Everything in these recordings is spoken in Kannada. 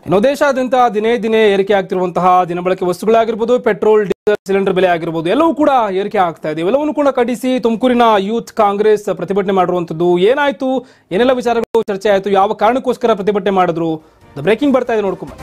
ಇನ್ನು ದೇಶಾದ್ಯಂತ ದಿನೇ ದಿನೇ ಏರಿಕೆ ಆಗ್ತಿರುವಂತಹ ದಿನಬಳಕೆ ವಸ್ತುಗಳಾಗಿರ್ಬೋದು ಪೆಟ್ರೋಲ್ ಡೀಸೆಲ್ ಸಿಲಿಂಡರ್ ಬೆಲೆ ಆಗಿರ್ಬೋದು ಎಲ್ಲವೂ ಕೂಡ ಏರಿಕೆ ಆಗ್ತಾ ಇದೆ ಇವೆಲ್ಲವನ್ನು ಕೂಡ ಖಂಡಿಸಿ ತುಮಕೂರಿನ ಯೂತ್ ಕಾಂಗ್ರೆಸ್ ಪ್ರತಿಭಟನೆ ಮಾಡಿರುವಂತದ್ದು ಏನಾಯ್ತು ಏನೆಲ್ಲ ವಿಚಾರಗಳು ಚರ್ಚೆ ಆಯ್ತು ಯಾವ ಕಾರಣಕ್ಕೋಸ್ಕರ ಪ್ರತಿಭಟನೆ ಮಾಡಿದ್ರು ಬ್ರೇಕಿಂಗ್ ಬರ್ತಾ ಇದೆ ನೋಡ್ಕೊಂಬ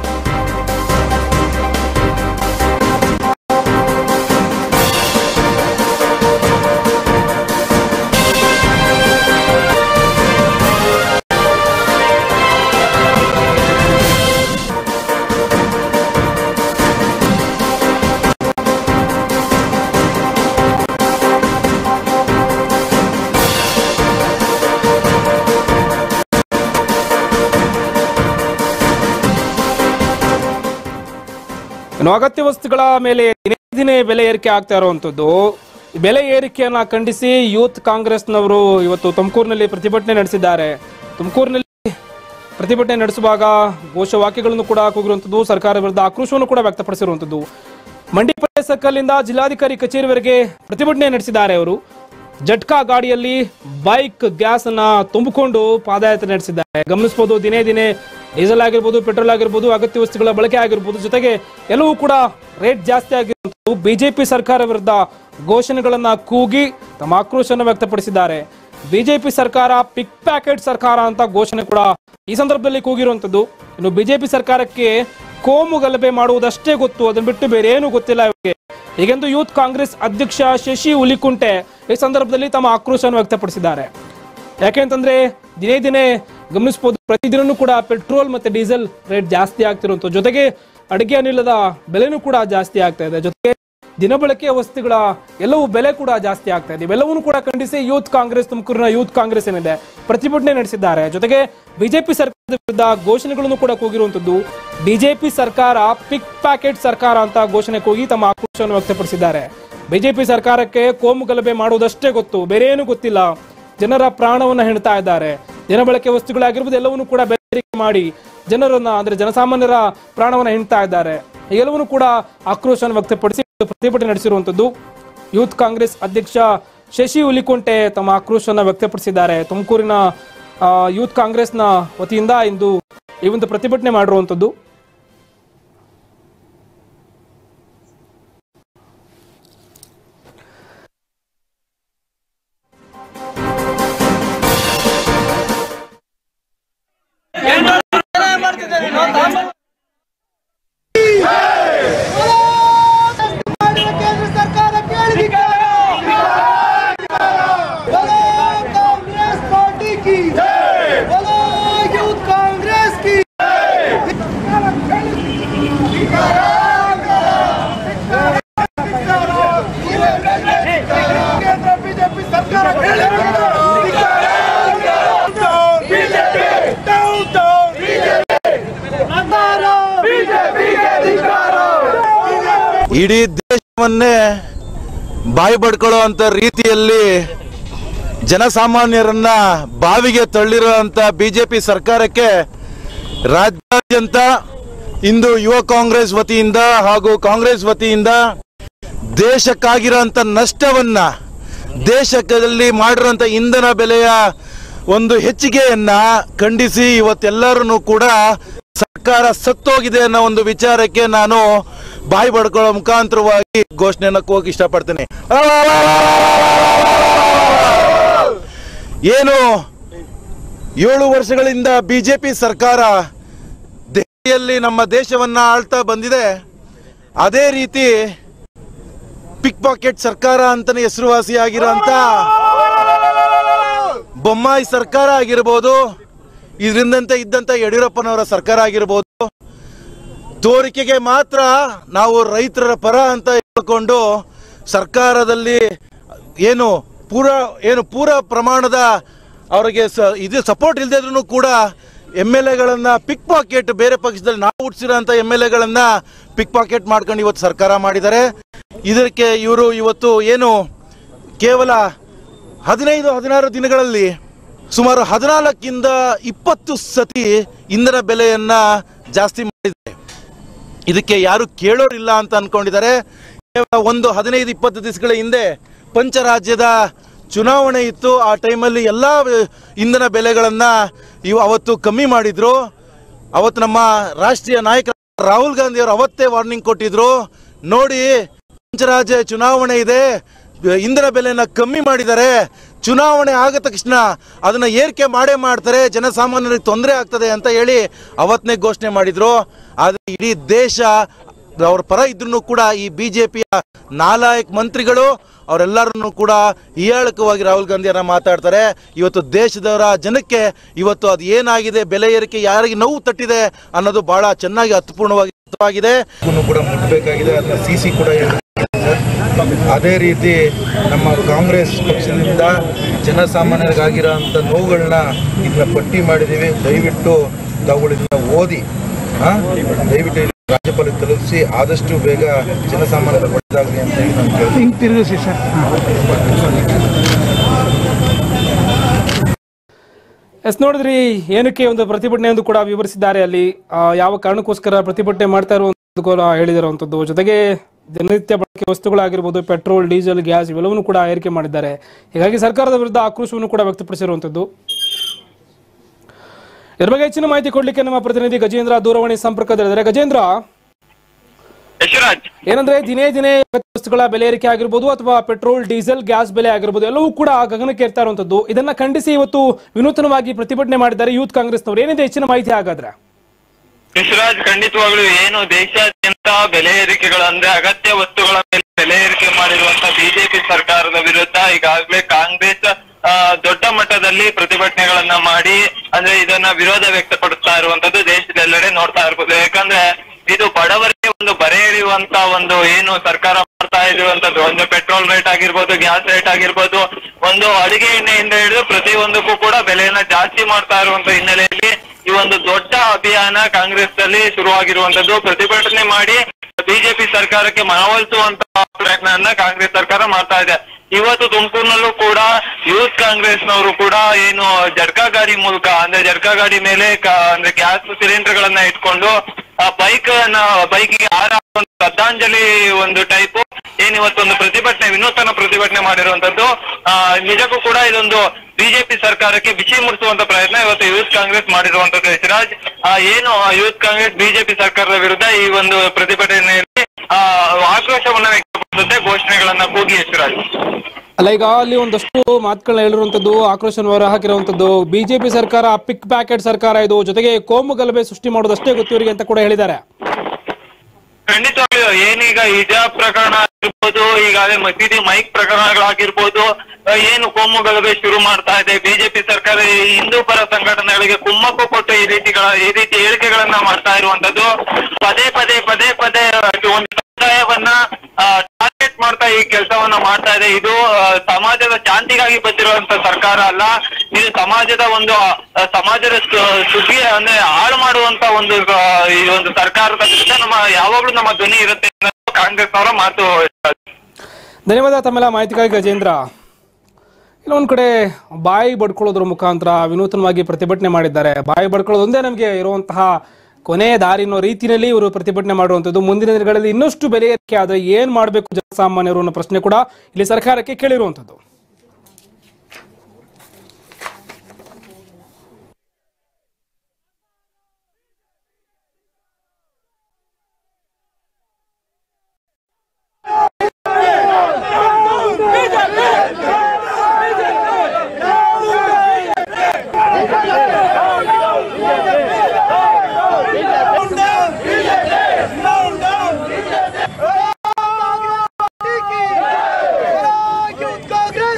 ಇನ್ನು ಅಗತ್ಯ ವಸ್ತುಗಳ ಮೇಲೆ ದಿನೇ ದಿನೇ ಬೆಲೆ ಏರಿಕೆ ಆಗ್ತಾ ಇರುವಂತದ್ದು ಈ ಬೆಲೆ ಏರಿಕೆಯನ್ನ ಖಂಡಿಸಿ ಯೂತ್ ಕಾಂಗ್ರೆಸ್ನವರು ಇವತ್ತು ತುಮಕೂರಿನಲ್ಲಿ ಪ್ರತಿಭಟನೆ ನಡೆಸಿದ್ದಾರೆ ತುಮಕೂರಿನಲ್ಲಿ ಪ್ರತಿಭಟನೆ ನಡೆಸುವಾಗ ಘೋಷವಾಕ್ಯಗಳನ್ನು ಕೂಡ ಕೂಗಿರುವಂಥದ್ದು ಸರ್ಕಾರ ವಿರುದ್ಧ ಆಕ್ರೋಶವನ್ನು ಕೂಡ ವ್ಯಕ್ತಪಡಿಸಿರುವಂಥದ್ದು ಮಂಡಿಪೇಟೆ ಸರ್ಕಲ್ನಿಂದ ಜಿಲ್ಲಾಧಿಕಾರಿ ಕಚೇರಿವರೆಗೆ ಪ್ರತಿಭಟನೆ ನಡೆಸಿದ್ದಾರೆ ಅವರು ಜಟ್ಕಾ ಗಾಡಿಯಲ್ಲಿ ಬೈಕ್ ಗ್ಯಾಸ್ ಅನ್ನ ತುಂಬಿಕೊಂಡು ಪಾದಯಾತ್ರೆ ನಡೆಸಿದ್ದಾರೆ ಗಮನಿಸಬಹುದು ದಿನೇ ದಿನೇ ಡೀಸೆಲ್ ಆಗಿರ್ಬೋದು ಪೆಟ್ರೋಲ್ ಆಗಿರ್ಬೋದು ಅಗತ್ಯ ವಸ್ತುಗಳ ಬಳಕೆ ಆಗಿರ್ಬೋದು ಜೊತೆಗೆ ಎಲ್ಲವೂ ಕೂಡ ರೇಟ್ ಜಾಸ್ತಿ ಆಗಿರುವಂಥದ್ದು ಬಿಜೆಪಿ ಸರ್ಕಾರ ವಿರುದ್ಧ ಘೋಷಣೆಗಳನ್ನ ಕೂಗಿ ತಮ್ಮ ಆಕ್ರೋಶವನ್ನು ವ್ಯಕ್ತಪಡಿಸಿದ್ದಾರೆ ಬಿಜೆಪಿ ಸರ್ಕಾರ ಪಿಕ್ ಪ್ಯಾಕೆಟ್ ಸರ್ಕಾರ ಅಂತ ಘೋಷಣೆ ಕೂಡ ಈ ಸಂದರ್ಭದಲ್ಲಿ ಕೂಗಿರುವಂತದ್ದು ಇನ್ನು ಬಿಜೆಪಿ ಸರ್ಕಾರಕ್ಕೆ ಕೋಮು ಗಲಭೆ ಮಾಡುವುದಷ್ಟೇ ಗೊತ್ತು ಅದನ್ನ ಬಿಟ್ಟು ಬೇರೆ ಏನು ಗೊತ್ತಿಲ್ಲ ಇವರಿಗೆ ಹೀಗೆಂದು ಯೂತ್ ಕಾಂಗ್ರೆಸ್ ಅಧ್ಯಕ್ಷ ಶಶಿ ಹುಲಿಕುಂಟೆ ಈ ಸಂದರ್ಭದಲ್ಲಿ ತಮ್ಮ ಆಕ್ರೋಶವನ್ನು ವ್ಯಕ್ತಪಡಿಸಿದ್ದಾರೆ ಯಾಕೆಂತಂದ್ರೆ ದಿನೇ ದಿನೇ ಗಮನಿಸಬಹುದು ಪ್ರತಿದಿನನೂ ಕೂಡ ಪೆಟ್ರೋಲ್ ಮತ್ತೆ ಡೀಸೆಲ್ ರೇಟ್ ಜಾಸ್ತಿ ಆಗ್ತಿರುವಂತ ಜೊತೆಗೆ ಅಡುಗೆ ಅನಿಲದ ಬೆಲೆನೂ ಕೂಡ ಜಾಸ್ತಿ ಆಗ್ತಾ ಇದೆ ಜೊತೆಗೆ ದಿನಬಳಕೆಯ ವಸ್ತುಗಳ ಎಲ್ಲವೂ ಬೆಲೆ ಕೂಡ ಜಾಸ್ತಿ ಆಗ್ತಾ ಇದೆ ಇವೆಲ್ಲವನ್ನೂ ಕೂಡ ಖಂಡಿಸಿ ಯೂತ್ ಕಾಂಗ್ರೆಸ್ ತುಮಕೂರಿನ ಯೂತ್ ಕಾಂಗ್ರೆಸ್ ಏನಿದೆ ಪ್ರತಿಭಟನೆ ನಡೆಸಿದ್ದಾರೆ ಜೊತೆಗೆ ಬಿಜೆಪಿ ಸರ್ಕಾರದ ವಿರುದ್ಧ ಘೋಷಣೆಗಳನ್ನು ಕೂಡ ಕೂಗಿರುವಂತದ್ದು ಬಿಜೆಪಿ ಸರ್ಕಾರ ಪಿಕ್ ಪ್ಯಾಕೆಟ್ ಸರ್ಕಾರ ಅಂತ ಘೋಷಣೆ ಕೂಗಿ ತಮ್ಮ ಆಕ್ರೋಶವನ್ನು ವ್ಯಕ್ತಪಡಿಸಿದ್ದಾರೆ ಬಿಜೆಪಿ ಸರ್ಕಾರಕ್ಕೆ ಕೋಮು ಗಲಭೆ ಮಾಡುವುದಷ್ಟೇ ಗೊತ್ತು ಬೇರೆ ಏನು ಗೊತ್ತಿಲ್ಲ ಜನರ ಪ್ರಾಣವನ್ನ ಹೆಣ್ತಾ ಇದ್ದಾರೆ ದಿನಬಳಕೆ ವಸ್ತುಗಳಾಗಿರ್ಬೋದು ಎಲ್ಲವನ್ನೂ ಕೂಡ ಬೆದರಿಕೆ ಮಾಡಿ ಜನರನ್ನ ಅಂದ್ರೆ ಜನಸಾಮಾನ್ಯರ ಪ್ರಾಣವನ್ನ ಹೆಣ್ತಾ ಇದ್ದಾರೆ ಎಲ್ಲವನ್ನೂ ಕೂಡ ಆಕ್ರೋಶವನ್ನು ವ್ಯಕ್ತಪಡಿಸಿ ಪ್ರತಿಭಟನೆ ನಡೆಸಿರುವಂತದ್ದು ಯೂತ್ ಕಾಂಗ್ರೆಸ್ ಅಧ್ಯಕ್ಷ ಶಶಿ ಹುಲಿಕೊಂಟೆ ತಮ್ಮ ಆಕ್ರೋಶವನ್ನು ವ್ಯಕ್ತಪಡಿಸಿದ್ದಾರೆ ತುಮಕೂರಿನ ಆ, ಯೂತ್ ಕಾಂಗ್ರೆಸ್ನ ವತಿಯಿಂದ ಇಂದು ಈ ಒಂದು ಪ್ರತಿಭಟನೆ ಮಾಡಿರುವಂತದ್ದು ಕೇಂದ್ರ ಸರ್ಕಾರ बोलो कांग्रेस पार्टी की बोलो यूथ कांग्रेस की ಕೇಂದ್ರ ಬಿಜೆಪಿ ಸರ್ಕಾರ ಇಡೀ ದೇಶವನ್ನೇ ಬಾಯಿ ಬಡ್ಕೊಳ್ಳೋ ಅಂತ ರೀತಿಯಲ್ಲಿ ಜನಸಾಮಾನ್ಯರನ್ನ ಬಾವಿಗೆ ತಳ್ಳಿರುವಂತ ಬಿಜೆಪಿ ಸರ್ಕಾರಕ್ಕೆ ರಾಜ್ಯಾದ್ಯಂತ ಇಂದು ಯುವ ಕಾಂಗ್ರೆಸ್ ವತಿಯಿಂದ ಹಾಗೂ ಕಾಂಗ್ರೆಸ್ ವತಿಯಿಂದ ದೇಶಕ್ಕಾಗಿರೋಂಥ ನಷ್ಟವನ್ನ ದೇಶದಲ್ಲಿ ಮಾಡಿರೋಂಥ ಇಂಧನ ಬೆಲೆಯ ಒಂದು ಹೆಚ್ಚಿಗೆಯನ್ನ ಖಂಡಿಸಿ ಇವತ್ತೆಲ್ಲರೂ ಕೂಡ ಸರ್ಕಾರ ಸತ್ತೋಗಿದೆ ಅನ್ನೋ ಒಂದು ವಿಚಾರಕ್ಕೆ ನಾನು ಬಾಯಿ ಬಡ್ಕೊಳ್ಳೋ ಮುಖಾಂತರವಾಗಿ ಘೋಷಣೆಯನ್ನ ಹೋಗಿ ಇಷ್ಟಪಡ್ತೇನೆ ಏನು ಏಳು ವರ್ಷಗಳಿಂದ ಬಿಜೆಪಿ ಸರ್ಕಾರ ದೆಹಲಿಯಲ್ಲಿ ನಮ್ಮ ದೇಶವನ್ನ ಆಳ್ತಾ ಬಂದಿದೆ ಅದೇ ರೀತಿ ಪಿಕ್ ಪಾಕೆಟ್ ಸರ್ಕಾರ ಅಂತಾನೆ ಹೆಸರುವಾಸಿಯಾಗಿರೋಂಥ ಬೊಮ್ಮಾಯಿ ಸರ್ಕಾರ ಆಗಿರ್ಬೋದು ಇದರಿಂದಂತೆ ಇದ್ದಂತ ಯಡಿಯೂರಪ್ಪನವರ ಸರ್ಕಾರ ಆಗಿರ್ಬೋದು ತೋರಿಕೆಗೆ ಮಾತ್ರ ನಾವು ರೈತರ ಪರ ಅಂತ ಹೇಳ್ಕೊಂಡು ಸರ್ಕಾರದಲ್ಲಿ ಏನು ಪೂರ ಏನು ಪೂರ ಪ್ರಮಾಣದ ಅವರಿಗೆ ಸ ಇದು ಸಪೋರ್ಟ್ ಇಲ್ಲದಿದ್ರು ಕೂಡ ಎಮ್ ಎಲ್ ಎಗಳನ್ನ ಪಿಕ್ ಪಾಕೆಟ್ ಬೇರೆ ಪಕ್ಷದಲ್ಲಿ ನಾವು ಹುಟ್ಟಿಸಿರೋಂಥ ಎಮ್ ಎಲ್ ಎಗಳನ್ನ ಪಿಕ್ ಪಾಕೆಟ್ ಮಾಡ್ಕೊಂಡು ಇವತ್ತು ಸರ್ಕಾರ ಮಾಡಿದ್ದಾರೆ ಇದಕ್ಕೆ ಇವರು ಇವತ್ತು ಏನು ಕೇವಲ ಹದಿನೈದು ಹದಿನಾರು ದಿನಗಳಲ್ಲಿ ಸುಮಾರು ಹದಿನಾಲ್ಕಿಂದ ಇಪ್ಪತ್ತು ಸತಿ ಇಂಧನ ಬೆಲೆಯನ್ನ ಜಾಸ್ತಿ ಮಾಡಿದ್ದಾರೆ ಇದಕ್ಕೆ ಯಾರು ಕೇಳೋರಿಲ್ಲ ಅಂತ ಅನ್ಕೊಂಡಿದ್ದಾರೆ ಕೇವಲ ಒಂದು ಹದಿನೈದು ಇಪ್ಪತ್ತು ದಿವಸಗಳ ಹಿಂದೆ ಪಂಚರಾಜ್ಯದ ಚುನಾವಣೆ ಇತ್ತು ಆ ಟೈಮಲ್ಲಿ ಎಲ್ಲ ಇಂಧನ ಬೆಲೆಗಳನ್ನ ಇವು ಅವತ್ತು ಕಮ್ಮಿ ಮಾಡಿದ್ರು ಅವತ್ತು ನಮ್ಮ ರಾಷ್ಟ್ರೀಯ ನಾಯಕ ರಾಹುಲ್ ಗಾಂಧಿ ಅವರು ಅವತ್ತೇ ವಾರ್ನಿಂಗ್ ಕೊಟ್ಟಿದ್ರು ನೋಡಿ ಪಂಚರಾಜ್ಯ ಚುನಾವಣೆ ಇದೆ ಇಂಧನ ಬೆಲೆನ ಕಮ್ಮಿ ಮಾಡಿದ್ದಾರೆ ಚುನಾವಣೆ ಆದ ತಕ್ಷಣ ಅದನ್ನ ಏರಿಕೆ ಮಾಡೇ ಮಾಡ್ತಾರೆ ಜನಸಾಮಾನ್ಯರಿಗೆ ತೊಂದರೆ ಆಗ್ತದೆ ಅಂತ ಹೇಳಿ ಅವತ್ತನೇ ಘೋಷಣೆ ಮಾಡಿದ್ರು ಆದರೆ ಇಡೀ ದೇಶ ಅವ್ರ ಪರ ಇದ್ರೂ ಕೂಡ ಈ ಬಿಜೆಪಿಯ ನಾಲಾಯಕ್ ಮಂತ್ರಿಗಳು ಅವರೆಲ್ಲರನ್ನು ಕೂಡ ಹೀಯಾಳಕವಾಗಿ ರಾಹುಲ್ ಗಾಂಧಿಯನ್ನ ಮಾತಾಡ್ತಾರೆ ಇವತ್ತು ದೇಶದವರ ಜನಕ್ಕೆ ಇವತ್ತು ಅದು ಏನಾಗಿದೆ ಬೆಲೆ ಏರಿಕೆ ಯಾರಿಗೆ ನೋವು ತಟ್ಟಿದೆ ಅನ್ನೋದು ಬಹಳ ಚೆನ್ನಾಗಿ ಅರ್ಥಪೂರ್ಣವಾಗಿ ಅರ್ಥವಾಗಿದೆ ಕೂಡ ಮುಟ್ಟಬೇಕಾಗಿದೆ ಅದನ್ನ ಸಿ ಸಿ ಕೂಡ ಅದೇ ರೀತಿ ನಮ್ಮ ಕಾಂಗ್ರೆಸ್ ಪಕ್ಷದಿಂದ ಜನಸಾಮಾನ್ಯರಿಗಾಗಿರೋಂಥ ನೋವುಗಳನ್ನ ಇದನ್ನ ಪಟ್ಟಿ ಮಾಡಿದ್ದೀವಿ ದಯವಿಟ್ಟು ತಾವುಗಳು ಇದನ್ನ ಓದಿ ಆ? ದಯವಿಟ್ಟು ಇದನ್ನ ರಾಜ್ಯಪಾಲಕ್ಕೆ ತಲುಪಿಸಿ ಆದಷ್ಟು ಬೇಗ ಜನಸಾಮಾನ್ಯರ ಒಳ್ಳೆದಾಗಲಿ ಅಂತ ಹೇಳಿ ನಾನು ಕೇಳ್ತೀನಿ ಹಿಂಗೆ ತಿರುಗಿಸಿ ಸರ್ ಎಸ್ ನೋಡಿದ್ರಿ ಏನಕ್ಕೆ ಒಂದು ಪ್ರತಿಭಟನೆಯೊಂದು ಕೂಡ ವಿವರಿಸಿದ್ದಾರೆ ಅಲ್ಲಿ ಆ, ಯಾವ ಕಾರಣಕ್ಕೋಸ್ಕರ ಪ್ರತಿಭಟನೆ ಮಾಡ್ತಾ ಇರುವಂತದ್ದು ಕೂಡ ಹೇಳಿದಿರುವಂತದ್ದು ಜೊತೆಗೆ ದಿನನಿತ್ಯ ಬಳಕೆ ವಸ್ತುಗಳಾಗಿರ್ಬೋದು ಪೆಟ್ರೋಲ್ ಡೀಸೆಲ್ ಗ್ಯಾಸ್ ಇವೆಲ್ಲವನ್ನು ಕೂಡ ಏರಿಕೆ ಮಾಡಿದ್ದಾರೆ ಹೀಗಾಗಿ ಸರ್ಕಾರದ ವಿರುದ್ಧ ಆಕ್ರೋಶವನ್ನು ಕೂಡ ವ್ಯಕ್ತಪಡಿಸಿರುವಂತದ್ದು ಇದ್ರ ಬಗ್ಗೆ ಹೆಚ್ಚಿನ ಮಾಹಿತಿ ಕೊಡ್ಲಿಕ್ಕೆ ನಮ್ಮ ಪ್ರತಿನಿಧಿ ಗಜೇಂದ್ರ ದೂರವಾಣಿ ಸಂಪರ್ಕದಲ್ಲಿದ್ದಾರೆ ಗಜೇಂದ್ರ ಯಶರಾಜ್ ಏನಂದ್ರೆ ದಿನೇ ದಿನೇ ಅಗತ್ಯ ವಸ್ತುಗಳ ಬೆಲೆ ಏರಿಕೆ ಆಗಿರ್ಬೋದು ಅಥವಾ ಪೆಟ್ರೋಲ್ ಡೀಸೆಲ್ ಗ್ಯಾಸ್ ಬೆಲೆ ಆಗಿರ್ಬೋದು ಎಲ್ಲವೂ ಕೂಡ ಗಗನಕ್ಕೆ ಏರ್ತಾ ಇರುವಂತದ್ದು ಇದನ್ನ ಖಂಡಿಸಿ ಇವತ್ತು ವಿನೂತನವಾಗಿ ಪ್ರತಿಭಟನೆ ಮಾಡಿದ್ದಾರೆ ಯೂತ್ ಕಾಂಗ್ರೆಸ್ನವರು ಏನಿದೆ ಹೆಚ್ಚಿನ ಮಾಹಿತಿ ಹಾಗಾದ್ರೆ ಯಶರಾಜ್ ಖಂಡಿತವಾಗ್ಲೂ ಏನು ದೇಶಾದ್ಯಂತ ಬೆಲೆ ಏರಿಕೆಗಳು ಅಂದ್ರೆ ಅಗತ್ಯ ವಸ್ತುಗಳ ಮೇಲೆ ಬೆಲೆ ಏರಿಕೆ ಮಾಡಿರುವಂತ ಬಿಜೆಪಿ ಸರ್ಕಾರದ ವಿರುದ್ಧ ಈಗಾಗಲೇ ಕಾಂಗ್ರೆಸ್ ಆ, ದೊಡ್ಡ ಮಟ್ಟದಲ್ಲಿ ಪ್ರತಿಭಟನೆಗಳನ್ನ ಮಾಡಿ ಅಂದ್ರೆ ಇದನ್ನ ವಿರೋಧ ವ್ಯಕ್ತಪಡಿಸ್ತಾ ಇರುವಂತದ್ದು ದೇಶದೆಲ್ಲೆಡೆ ನೋಡ್ತಾ ಇರ್ಬೋದು ಯಾಕಂದ್ರೆ ಇದು ಬಡವರಿಗೆ ಒಂದು ಬರೆ ಎಳೆಯುವಂತ ಒಂದು ಏನು ಸರ್ಕಾರ ಮಾಡ್ತಾ ಇರುವಂತದ್ದು ಒಂದು ಪೆಟ್ರೋಲ್ ರೇಟ್ ಆಗಿರ್ಬೋದು ಗ್ಯಾಸ್ ರೇಟ್ ಆಗಿರ್ಬೋದು ಒಂದು ಅಡಿಗೆ ಎಣ್ಣೆಯಿಂದ ಹಿಡಿದು ಪ್ರತಿಯೊಂದಕ್ಕೂ ಕೂಡ ಬೆಲೆಯನ್ನ ಜಾಸ್ತಿ ಮಾಡ್ತಾ ಇರುವಂತ ಹಿನ್ನೆಲೆಯಲ್ಲಿ ಈ ಒಂದು ದೊಡ್ಡ ಅಭಿಯಾನ ಕಾಂಗ್ರೆಸ್ ನಲ್ಲಿ ಶುರುವಾಗಿರುವಂತದ್ದು ಪ್ರತಿಭಟನೆ ಮಾಡಿ ಬಿಜೆಪಿ ಸರ್ಕಾರಕ್ಕೆ ಮನವೊಲಿಸುವಂತ ಪ್ರಯತ್ನವನ್ನ ಕಾಂಗ್ರೆಸ್ ಸರ್ಕಾರ ಮಾಡ್ತಾ ಇದೆ ಇವತ್ತು ತುಮಕೂರಿನಲ್ಲೂ ಕೂಡ ಯೂತ್ ಕಾಂಗ್ರೆಸ್ನವರು ಕೂಡ ಏನು ಜಡ್ಕಾ ಗಾಡಿ ಮೂಲಕ ಅಂದ್ರೆ ಜಡ್ಕಾ ಗಾಡಿ ಮೇಲೆ ಕ- ಅಂದ್ರೆ ಗ್ಯಾಸ್ ಸಿಲಿಂಡರ್ ಗಳನ್ನ ಇಟ್ಕೊಂಡು ಬೈಕ್ ಬೈಕಿಗೆ ಹಾರ ಹಾಕೊಂಡು ಶ್ರದ್ಧಾಂಜಲಿ ಒಂದು ಟೈಪ್ ಏನ್ ಇವತ್ತೊಂದು ಪ್ರತಿಭಟನೆ ವಿನೂತನ ಪ್ರತಿಭಟನೆ ಮಾಡಿರುವಂತದ್ದು ಆ, ನಿಜಕ್ಕೂ ಕೂಡ ಇದೊಂದು ಬಿಜೆಪಿ ಸರ್ಕಾರಕ್ಕೆ ಬಿಸಿ ಮುಡಿಸುವಂತ ಪ್ರಯತ್ನ ಇವತ್ತು ಯೂತ್ ಕಾಂಗ್ರೆಸ್ ಮಾಡಿರುವಂತದ್ದು ಯಶರಾಜ್ ಆ, ಏನು ಯೂತ್ ಕಾಂಗ್ರೆಸ್ ಬಿಜೆಪಿ ಸರ್ಕಾರದ ವಿರುದ್ಧ ಈ ಒಂದು ಪ್ರತಿಭಟನೆಯಲ್ಲಿ ಆ, ಆಕ್ರೋಶವನ್ನ ವ್ಯಕ್ತಪಡಿಸುತ್ತೆ ಘೋಷಣೆಗಳನ್ನ ಕೂಗಿ ಯಶರಾಜ್ ಅಲ್ಲ ಈಗ ಅಲ್ಲಿ ಒಂದಷ್ಟು ಮಾತುಗಳನ್ನ ಹೇಳಿರುವಂತದ್ದು ಆಕ್ರೋಶವನ್ನು ಹೊರ ಹಾಕಿರುವಂತದ್ದು ಬಿಜೆಪಿ ಸರ್ಕಾರ ಪಿಕ್ ಪ್ಯಾಕೆಟ್ ಸರ್ಕಾರ ಇದು ಜೊತೆಗೆ ಕೋಮು ಗಲಭೆ ಸೃಷ್ಟಿ ಮಾಡೋದಷ್ಟೇ ಗೊತ್ತು ಇವರಿಗೆ ಅಂತ ಕೂಡ ಹೇಳಿದ್ದಾರೆ ಖಂಡಿತವಾಗ್ಲೂ ಏನೀಗ ಹಿಜಾಬ್ ಪ್ರಕರಣ ಆಗಿರ್ಬೋದು ಈಗಾಗಲೇ ಮಸೀದಿ ಮೈಕ್ ಪ್ರಕರಣಗಳಾಗಿರ್ಬೋದು ಆ, ಏನು ಕೋಮು ಗಲಭೆ ಶುರು ಮಾಡ್ತಾ ಇದೆ ಬಿಜೆಪಿ ಸರ್ಕಾರ ಈ ಹಿಂದೂ ಪರ ಸಂಘಟನೆಗಳಿಗೆ ಕುಮ್ಮಕ್ಕು ಕೊಟ್ಟು ಈ ರೀತಿಗಳ ಈ ರೀತಿ ಹೇಳಿಕೆಗಳನ್ನ ಮಾಡ್ತಾ ಇರುವಂತದ್ದು ಪದೇ ಪದೇ ಪದೇ ಪದೇ ಒಂದು ಸಮುದಾಯವನ್ನ ಟಾರ್ಗೆಟ್ ಮಾಡ್ತಾ ಈ ಕೆಲಸವನ್ನ ಮಾಡ್ತಾ ಇದೆ ಇದು ಆ, ಸಮಾಜದ ಶಾಂತಿಗಾಗಿ ಬಂದಿರುವಂತ ಸರ್ಕಾರ ಅಲ್ಲ ಇದು ಸಮಾಜದ ಒಂದು ಆ, ಸಮಾಜದ ಸು- ಸುಗ್ಗಿ ಅಂದ್ರೆ ಹಾಳು ಮಾಡುವಂತ ಒಂದು ಆ, ಈ ಒಂದು ಸರ್ಕಾರದ ವಿರುದ್ಧ ನಮ್ಮ ಯಾವಾಗ್ಲೂ ನಮ್ಮ ಧ್ವನಿ ಇರುತ್ತೆ ಅನ್ನೋದು ಕಾಂಗ್ರೆಸ್ ಅವರ ಮಾತು ಧನ್ಯವಾದ ತಮ್ಮೆಲ್ಲ ಮಾಹಿತಿಗಾಗಿ ಗಜೇಂದ್ರ ಇನ್ನೊಂದು ಕಡೆ ಬಾಯಿ ಬಡ್ಕೊಳ್ಳೋದ್ರ ಮುಖಾಂತರ ವಿನೂತನವಾಗಿ ಪ್ರತಿಭಟನೆ ಮಾಡಿದ್ದಾರೆ ಬಾಯಿ ಬಡ್ಕೊಳ್ಳೋದೊಂದೇ ನಮಗೆ ಇರುವಂತಹ ಕೊನೆಯ ದಾರಿ ಅನ್ನೋ ರೀತಿಯಲ್ಲಿ ಇವರು ಪ್ರತಿಭಟನೆ ಮಾಡುವಂಥದ್ದು ಮುಂದಿನ ದಿನಗಳಲ್ಲಿ ಇನ್ನಷ್ಟು ಬೆಲೆ ಏರಿಕೆ ಆದರೆ ಏನ್ ಮಾಡಬೇಕು ಜನಸಾಮಾನ್ಯರು ಅನ್ನೋ ಪ್ರಶ್ನೆ ಕೂಡ ಇಲ್ಲಿ ಸರ್ಕಾರಕ್ಕೆ ಕೇಳಿರುವಂಥದ್ದು यूथ कांग्रेस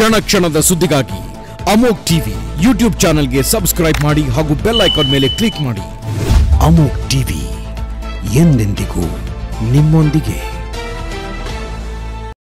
ಕ್ಷಣ ಕ್ಷಣದ ಸುದ್ದಿಗಾಗಿ ಅಮೋಕ್ ಟಿವಿ ಯೂಟ್ಯೂಬ್ ಚಾನೆಲ್ಗೆ ಸಬ್ಸ್ಕ್ರೈಬ್ ಮಾಡಿ ಹಾಗೂ ಬೆಲ್ ಐಕಾನ್ ಮೇಲೆ ಕ್ಲಿಕ್ ಮಾಡಿ ಅಮೋಕ್ ಟಿವಿ ಎಂದೆಂದಿಗೂ ನಿಮ್ಮೊಂದಿಗೆ